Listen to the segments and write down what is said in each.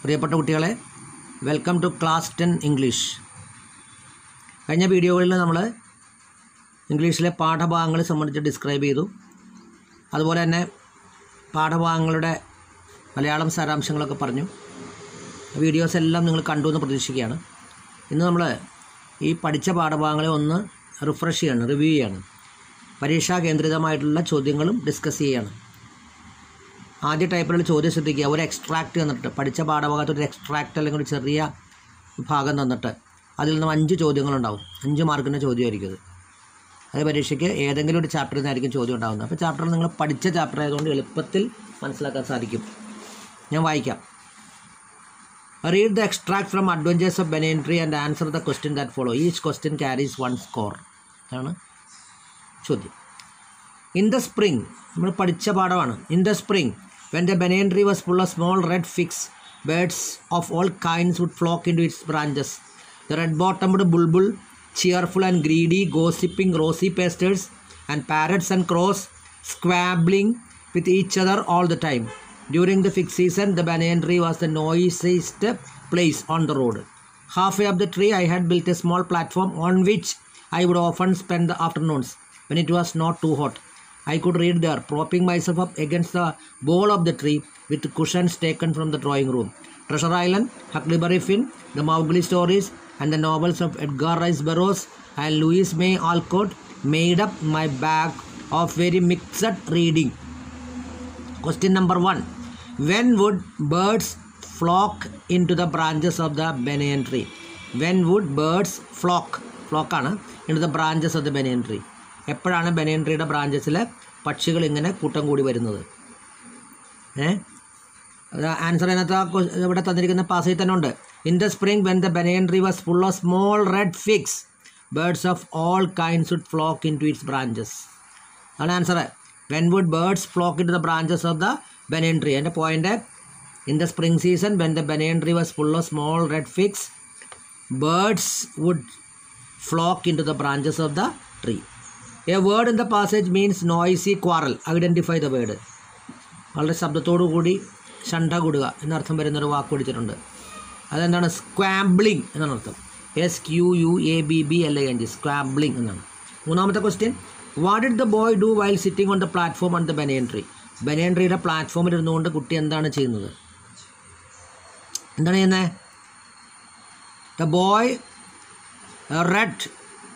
പ്രിയപ്പെട്ട കുട്ടികളെ welcome to class ten English കഴിഞ്ഞ വീഡിയോകളിൽ നമ്മൾ ഇംഗ്ലീഷിലെ പാഠഭാഗങ്ങൾ സംബന്ധിച്ച് ഡിസ്ക്രൈബ് ചെയ്തു അതുപോലെ തന്നെ പാഠഭാഗങ്ങളുടെ മലയാളം സാരാംശങ്ങളൊക്കെ പറഞ്ഞു വീഡിയോസ് എല്ലാം നിങ്ങൾ കണ്ടു എന്ന് പ്രതീക്ഷിക്കുകയാണ് ഇന്ന് നമ്മൾ ഈ പഠിച്ച പാഠഭാഗങ്ങളെ ഒന്ന് റിഫ്രഷ് ചെയ്യാണ് റിവ്യൂ ചെയ്യാണ് പരീക്ഷാ കേന്ദ്രിതമായിട്ടുള്ള ചോദ്യങ്ങളും ഡിസ്കസ് ചെയ്യുകയാണ് ആദ്യ ടൈപ്പിലുള്ള ചോദ്യം ശ്രദ്ധിക്കുക ഒരു എക്സ്ട്രാക്റ്റ് തന്നിട്ട് പഠിച്ച പാഠഭാഗത്ത് ഒരു എക്സ്ട്രാക്റ്റ് അല്ലെങ്കിൽ ഒരു ചെറിയ ഭാഗം തന്നിട്ട് അതിൽ നിന്നും അഞ്ച് ചോദ്യങ്ങളുണ്ടാവും അഞ്ച് മാർക്കിൻ്റെ ചോദ്യമായിരിക്കും അത് അത് പരീക്ഷയ്ക്ക് ഏതെങ്കിലും ഒരു ചാപ്റ്ററിൽ നിന്നായിരിക്കും ചോദ്യം ഉണ്ടാകുന്നത് അപ്പോൾ ചാപ്റ്റർ നിങ്ങൾ പഠിച്ച ചാപ്റ്റർ ആയതുകൊണ്ട് എളുപ്പത്തിൽ മനസ്സിലാക്കാൻ സാധിക്കും ഞാൻ വായിക്കാം read the extract from adventures of banyan tree and answer the question that follow each question carries one score ആണ് ചോദ്യം ഇൻ ദ സ്പ്രിംഗ് നമ്മൾ പഠിച്ച പാഠമാണ് in the spring when the banyan tree was full of small red figs birds of all kinds would flock into its branches the red bottomed bulbul cheerful and greedy gossiping rosy pastors and parrots and crows squabbling with each other all the time during the figs season the banyan tree was the noisiest place on the road half way up the tree I had built a small platform on which I would often spend the afternoons when it was not too hot. I could read there, propping myself up against the bole of the tree with cushions taken from the drawing room. Treasure Island, Huckleberry Finn, the Mowgli stories, and the novels of Edgar Rice Burroughs and Louise May Alcott made up my bag of very mixed reading. Question number one When would birds flock into the branches of the banyan tree? When would birds flock? Flock ആണ് into the branches of the banyan tree. എപ്പോഴാണ് ബനിയൻ ട്രീയുടെ ബ്രാഞ്ചസിൽ പക്ഷികൾ ഇങ്ങനെ കൂട്ടം കൂടി വരുന്നത് ഏ answer അതിനകത്ത് ആ ques- ഇവിടെ തന്നിരിക്കുന്ന പാസേജ് തന്നെ ഉണ്ട് in the spring when the banyan tree was full of small red figs birds of all kinds would flock into its branches അതാണ് answer when would birds flock into the branches of the banyan tree എൻ്റെ point in the spring season when the banyan tree was full of small red figs birds would flock into the branches of the tree a word in the passage means noisy quarrel identify the word വളരെ ശബ്ദത്തോടു കൂടി ഷണ്ട കൂടുക എന്നർത്ഥം വരുന്നൊരു വാക്ക് പിടിച്ചിട്ടുണ്ട് അതെന്താണ് squabbling എന്നാണ് അർത്ഥം S Q U A B B L I N G squabbling എന്നാണ് മൂന്നാമത്തെ question what did the boy do while sitting on the platform on the banyan tree banyan ട്രീയുടെ പ്ലാറ്റ്ഫോമിൽ ഇരുന്നുകൊണ്ട് കുട്ടി എന്താണ് ചെയ്യുന്നത് എന്താണ് ചെയ്യുന്നത് the boy read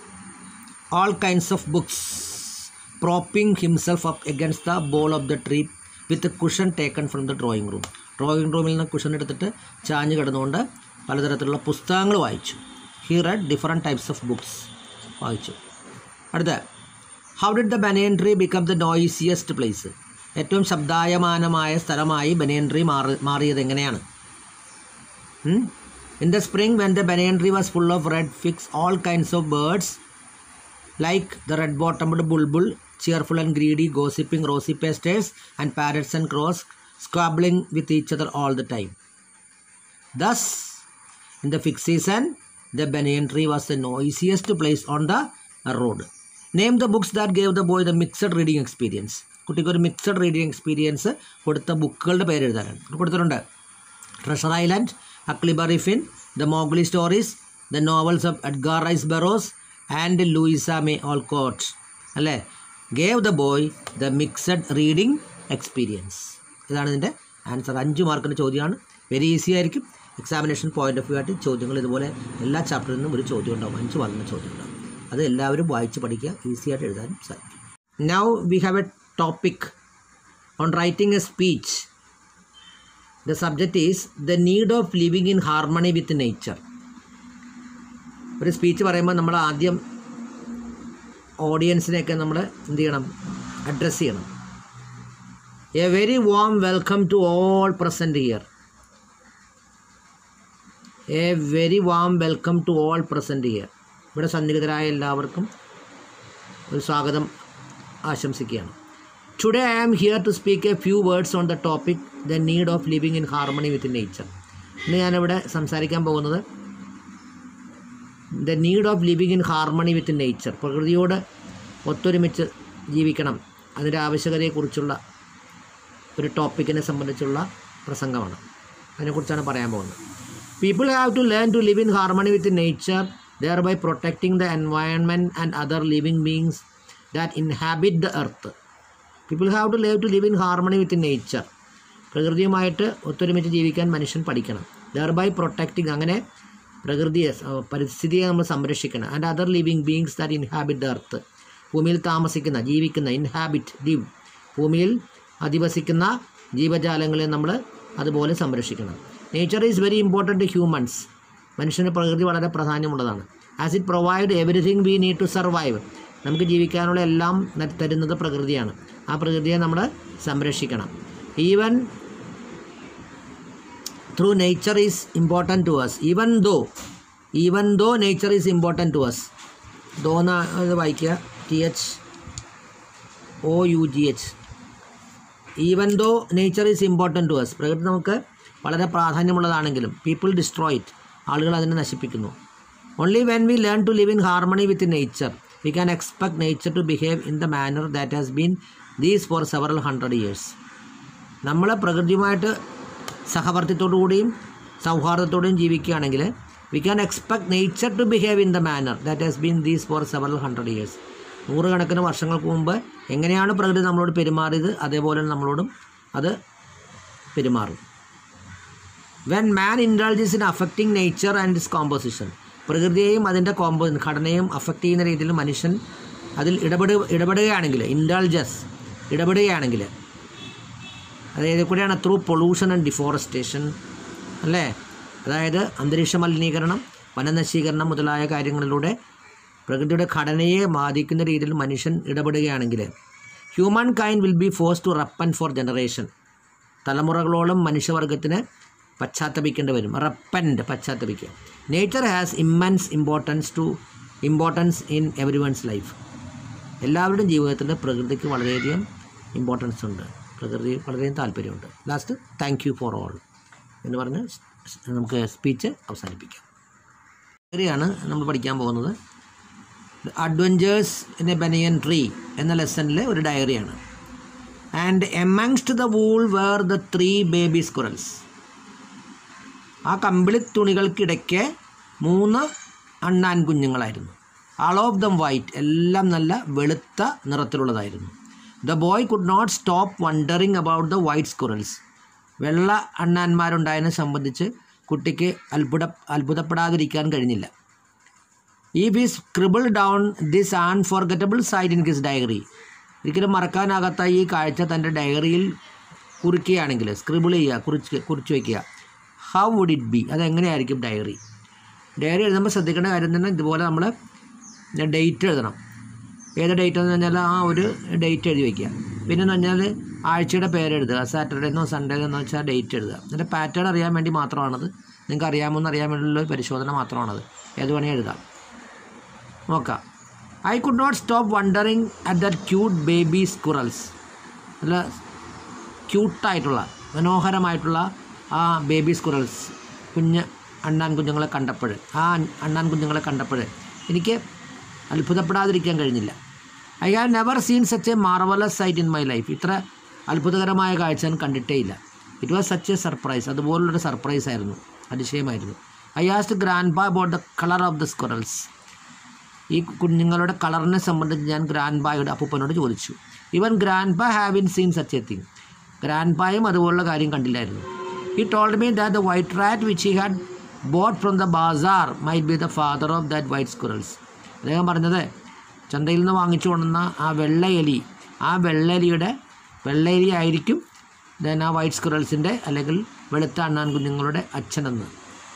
all kinds of books, propping himself up against the bole of the tree with a cushion taken from the drawing room. Drawing റൂമിൽ നിന്ന് കുഷൻ എടുത്തിട്ട് ചാഞ്ഞ് കിടന്നുകൊണ്ട് പലതരത്തിലുള്ള പുസ്തകങ്ങൾ വായിച്ചു he read different types of books വായിച്ചു അടുത്ത how did the banyan tree become the noisiest place ഏറ്റവും ശബ്ദായമാനമായ സ്ഥലമായി ബനിയൻ ട്രീ മാറി മാറിയത് എങ്ങനെയാണ് in the spring when the banyan tree was full of red figs all kinds of birds like the red bottomed bulbul, cheerful and greedy, gossiping rosy pastors, and parrots and crows squabbling with each other all the time. Thus, in the fixed season, the banyan tree was the noisiest place on the road. Name the books that gave the boy the mixed reading experience. കുട്ടിക്ക് ഒരു mixed reading experience കൊടുത്ത ബുക്കുകളുടെ പേര് എഴുതാനാണ് കൊടുത്തിട്ടുണ്ട് Treasure Island Huckleberry Finn the Mowgli stories the novels of Edgar Rice Burroughs and Louisa May Alcott അല്ലേ gave the boy the mixed reading experience ഇതാണ് ഇതിൻ്റെ answer അഞ്ച് മാർക്കിൻ്റെ ചോദ്യമാണ് വെരി ഈസി ആയിരിക്കും എക്സാമിനേഷൻ പോയിന്റ് ഓഫ് വ്യൂ ആയിട്ട് ചോദ്യങ്ങൾ ഇതുപോലെ എല്ലാ ചാപ്റ്ററിൽ നിന്നും ഒരു ചോദ്യം ഉണ്ടാവും അഞ്ച് മാർക്കിൻ്റെ ചോദ്യം ഉണ്ടാവും അത് എല്ലാവരും വായിച്ച് പഠിക്കുക ഈസി ആയിട്ട് എഴുതാനും സാധിക്കും now we have a topic on writing a speech the subject is the need of living in harmony with nature ഒരു സ്പീച്ച് പറയുമ്പോൾ നമ്മൾ ആദ്യം ഓഡിയൻസിനെയൊക്കെ നമ്മൾ എന്ത് ചെയ്യണം അഡ്രസ്സ് ചെയ്യണം a very warm welcome to all present here a very warm welcome to all present here ഇവിടെ സന്നിഹിതരായ എല്ലാവർക്കും ഒരു സ്വാഗതം ആശംസിക്കുകയാണ് today I am here to speak a few words on the topic the need of living in harmony with nature ഇന്ന് ഞാനിവിടെ സംസാരിക്കാൻ പോകുന്നത് the need of living in harmony with nature പ്രകൃതിയോട് ഒത്തൊരുമിച്ച് ജീവിക്കണം അതിൻ്റെ ആവശ്യകതയെക്കുറിച്ചുള്ള ഒരു ടോപ്പിക്കിനെ സംബന്ധിച്ചുള്ള പ്രസംഗമാണ് അതിനെക്കുറിച്ചാണ് പറയാൻ പോകുന്നത് people have to learn to live in harmony with nature there by protecting the environment and other living beings that inhabit the earth people have to live to live in harmony with nature പ്രകൃതിയുമായിട്ട് ഒത്തൊരുമിച്ച് ജീവിക്കാൻ മനുഷ്യൻ പഠിക്കണം there by protecting അങ്ങനെ പ്രകൃതിയെ സ- പരിസ്ഥിതിയെ നമ്മൾ സംരക്ഷിക്കണം and other living beings that inhabit the earth ഭൂമിയിൽ താമസിക്കുന്ന ജീവിക്കുന്ന ഇൻഹാബിറ്റ് ലിവ് ഭൂമിയിൽ അധിവസിക്കുന്ന ജീവജാലങ്ങളെ നമ്മൾ അതുപോലെ സംരക്ഷിക്കണം nature is very important to humans മനുഷ്യന് പ്രകൃതി വളരെ പ്രാധാന്യമുള്ളതാണ് as it provide everything we need to survive നമുക്ക് ജീവിക്കാനുള്ള എല്ലാം ന- തരുന്നത് പ്രകൃതിയാണ് ആ പ്രകൃതിയെ നമ്മൾ സംരക്ഷിക്കണം even through nature is important to us even though even though nature is important to us though എന്ന് ഇത് വായിക്കുക T H O U G H even though nature is important to us പ്രകൃതി നമുക്ക് വളരെ പ്രാധാന്യമുള്ളതാണെങ്കിലും പീപ്പിൾ ഡിസ്ട്രോയ് ഇറ്റ് ആളുകൾ അതിനെ നശിപ്പിക്കുന്നു only when we learn to live in harmony with nature we can expect nature to behave in the manner that has been these for several hundred years നമ്മൾ പ്രകൃതിയുമായിട്ട് സഹവർത്തിത്തോടുകൂടിയും സൗഹാർദ്ദത്തോടെയും ജീവിക്കുകയാണെങ്കിൽ we can expect nature to behave in the manner that has been these for several hundred years നൂറുകണക്കിന് വർഷങ്ങൾക്ക് മുമ്പ് എങ്ങനെയാണ് പ്രകൃതി നമ്മളോട് പെരുമാറിയത് അതേപോലെ നമ്മളോടും അത് പെരുമാറും when man indulges in affecting nature and is composition പ്രകൃതിയെയും അതിൻ്റെ കോമ്പോ ഘടനയും അഫക്റ്റ് ചെയ്യുന്ന രീതിയിൽ മനുഷ്യൻ അതിൽ ഇടപെടു ഇടപെടുകയാണെങ്കിൽ ഇൻഡൾജസ് ഇടപെടുകയാണെങ്കിൽ അതായത് കൂടെയാണ് ത്രൂ പൊള്യൂഷൻ ആൻഡ് ഡിഫോറസ്റ്റേഷൻ അല്ലേ അതായത് അന്തരീക്ഷ മലിനീകരണം വനനശീകരണം മുതലായ കാര്യങ്ങളിലൂടെ പ്രകൃതിയുടെ ഘടനയെ ബാധിക്കുന്ന രീതിയിൽ മനുഷ്യൻ ഇടപെടുകയാണെങ്കിൽ human kind will be force to repent for generation തലമുറകളോളം മനുഷ്യവർഗത്തിന് പശ്ചാത്തപിക്കേണ്ടി വരും റപ്പൻഡ് പശ്ചാത്തപിക്കുക nature has immense importance to importance in every one's life എല്ലാവരുടെയും ജീവിതത്തിൽ പ്രകൃതിക്ക് വളരെയധികം ഇമ്പോർട്ടൻസ് ഉണ്ട് പ്രകൃതി വളരെയധികം താല്പര്യമുണ്ട് last thank you for all എന്ന് പറഞ്ഞ് സ് നമുക്ക് സ്പീച്ച് അവസാനിപ്പിക്കാം ഡയറിയാണ് നമ്മൾ പഠിക്കാൻ പോകുന്നത് adventures in a banyan tree എന്ന ലെസണിലെ ഒരു ഡയറിയാണ് and amongst the wool where the three baby squirrels ആ കമ്പിളി തുണികൾക്കിടയ്ക്ക് മൂന്ന് അണ്ണാൻ കുഞ്ഞുങ്ങളായിരുന്നു ആൾ ഓഫ് ദം വൈറ്റ് എല്ലാം നല്ല വെളുത്ത നിറത്തിലുള്ളതായിരുന്നു the boy could not stop wondering about the white squirrels വെള്ള അണ്ണാന്മാരുണ്ടായതിനെ സംബന്ധിച്ച് കുട്ടിക്ക് അത്ഭുത അത്ഭുതപ്പെടാതിരിക്കാൻ കഴിഞ്ഞില്ല if he scribble down this unforgettable sight in his diary ഒരിക്കലും മറക്കാനാകാത്ത ഈ കാഴ്ച തൻ്റെ ഡയറിയിൽ കുറിക്കുകയാണെങ്കിൽ സ്ക്രിബിൾ ചെയ്യുക കുറിച്ച് കുറിച്ച് വയ്ക്കുക ഹൗ വുഡ് ഇറ്റ് ബി അതെങ്ങനെയായിരിക്കും ഡയറി ഡയറി എഴുതുമ്പോൾ ശ്രദ്ധിക്കേണ്ട കാര്യം തന്നെ ഇതുപോലെ നമ്മൾ ഡേറ്റ് എഴുതണം ഏത് ഡേറ്റ് എന്ന് പറഞ്ഞാൽ ആ ഒരു ഡേറ്റ് എഴുതി വയ്ക്കുക പിന്നെ എന്ന് പറഞ്ഞാൽ ആഴ്ചയുടെ പേര് എഴുതുക സാറ്റർഡേ എന്നോ സൺഡേ എന്നോ വെച്ചാൽ ഡേറ്റ് എഴുതുക എന്നിട്ട് പാറ്റേൺ അറിയാൻ വേണ്ടി മാത്രമാണത് നിങ്ങൾക്ക് അറിയാമോന്ന് അറിയാൻ വേണ്ടിയുള്ള ഒരു പരിശോധന മാത്രമാണത് ഏത് വേണേൽ എഴുതാം നോക്കാം I could not stop wondering at that cute baby squirrels നല്ല ക്യൂട്ടായിട്ടുള്ള മനോഹരമായിട്ടുള്ള ആ ബേബി സ്കുറൽസ് കുഞ്ഞ് അണ്ണാൻ കുഞ്ഞുങ്ങളെ കണ്ടപ്പോൾ ആ അണ്ണാൻ കുഞ്ഞുങ്ങളെ കണ്ടപ്പോൾ എനിക്ക് അത്ഭുതപ്പെടാതിരിക്കാൻ കഴിഞ്ഞില്ല I have never seen such a marvellous sight in my life ഇത്ര അത്ഭുതകരമായ കാഴ്ച ഞാൻ കണ്ടിട്ടേ ഇല്ല it was such a surprise അതുപോലുള്ളൊരു സർപ്രൈസ് ആയിരുന്നു അതിശയമായിരുന്നു I asked grandpa about the colour of the squirrels ഈ കുഞ്ഞുങ്ങളുടെ കളറിനെ സംബന്ധിച്ച് ഞാൻ ഗ്രാൻഡ് ബായുടെ അപ്പൂപ്പനോട് ചോദിച്ചു even grandpa have in seen such a thing ഗ്രാൻഡ് ബായും അതുപോലുള്ള കാര്യം കണ്ടില്ലായിരുന്നു he told me that the white rat which he had bought from the bazaar might be the father of that white squirrels അദ്ദേഹം പറഞ്ഞത് ചന്തയിൽ നിന്ന് വാങ്ങിച്ചു കൊണ്ടുവന്ന ആ വെള്ള എലി ആ വെള്ള എലിയുടെ വെള്ള എലി ആയിരിക്കും ദെൻ ആ വൈറ്റ് സ്കുറൽസിൻ്റെ അല്ലെങ്കിൽ വെളുത്ത അണ്ണാൻ കുഞ്ഞുങ്ങളുടെ അച്ഛനെന്ന്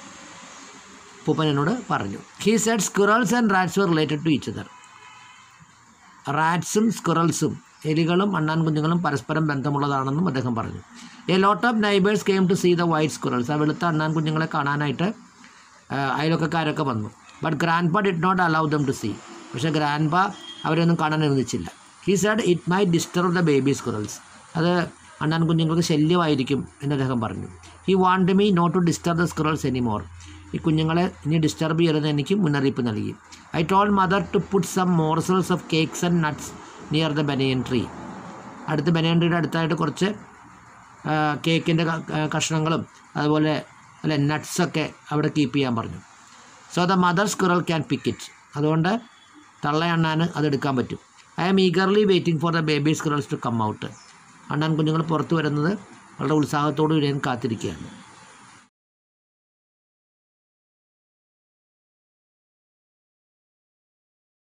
പൂപ്പൻ എന്നോട് പറഞ്ഞു he said squirrels and rats were related to each other റാറ്റ്സും സ്കുറൽസും എലികളും അണ്ണാൻ കുഞ്ഞുങ്ങളും പരസ്പരം ബന്ധമുള്ളതാണെന്നും അദ്ദേഹം പറഞ്ഞു a lot of neighbours came to see the white squirrels ആ വെളുത്ത അണ്ണാൻ കുഞ്ഞുങ്ങളെ കാണാനായിട്ട് ആ, അയൽവക്കക്കാരൊക്കെ വന്നു but grandpa did not allow them to see പക്ഷേ ഗ്രാൻഡ് പാ അവരെയൊന്നും കാണാൻ അനുവദിച്ചില്ല he said it might disturb the baby squirrels അത് അണ്ണാൻ കുഞ്ഞുങ്ങൾക്ക് ശല്യമായിരിക്കും എന്ന് അദ്ദേഹം പറഞ്ഞു he want me not to disturb the squirrels anymore ഈ കുഞ്ഞുങ്ങളെ ഇനി ഡിസ്റ്റർബ് ചെയ്യരുതെന്ന് എനിക്ക് മുന്നറിയിപ്പ് നൽകി I told mother to put some morsels of cakes and nuts near the banyan tree അടുത്ത് ബനിയൻ ട്രീയുടെ അടുത്തായിട്ട് കുറച്ച് കേക്കിൻ്റെ കഷ്ണങ്ങളും അതുപോലെ അല്ലെ നട്ട്സൊക്കെ അവിടെ കീപ്പ് ചെയ്യാൻ പറഞ്ഞു so the mother squirrel can pick it അതുകൊണ്ട് തള്ള അണ്ണാന് അത് എടുക്കാൻ പറ്റും I am eagerly waiting for the baby squirrels to come out അണ്ണാൻ കുഞ്ഞുങ്ങൾ പുറത്ത് വരുന്നത് വളരെ ഉത്സാഹത്തോടു കൂടി ഞാൻ കാത്തിരിക്കുകയാണ്